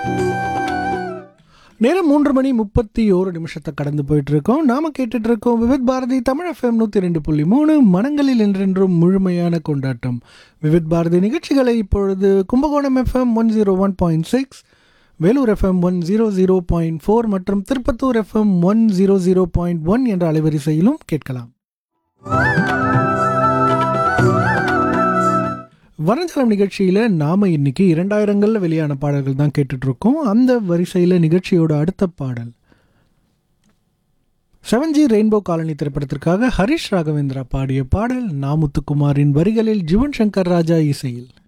நேரம் மூன்று மணி முப்பத்தி ஓரு நிமிஷத்தை கடந்து போயிட்டு இருக்கோம் நாம கேட்டுட்டு இருக்கோம் விவித் பாரதி தமிழ் எஃப்எம் நூற்றி ரெண்டு புள்ளி மூணு மனங்களில் என்றென்றும் முழுமையான கொண்டாட்டம் விவித் பாரதி நிகழ்ச்சிகளை இப்பொழுது Kumbakonam FM one zero one point six Vellore FM one zero zero point four மற்றும் Tiruppattur FM one zero zero point one என்ற அலைவரிசையிலும் கேட்கலாம் வனஜலம் நிகழ்ச்சியில் நாம் இன்னைக்கு இரண்டாயிரங்களில் வெளியான பாடல்கள் தான் கேட்டுட்டு இருக்கோம் அந்த வரிசையில் நிகழ்ச்சியோட அடுத்த பாடல் செவன்ஜி ரெயின்போ காலனி திரைப்படத்திற்காக ஹரிஷ் ராகவேந்திரா பாடிய பாடல் நாமுத்துக்குமாரின் வரிகளில் ஜுவன் சங்கர் ராஜா இசையில்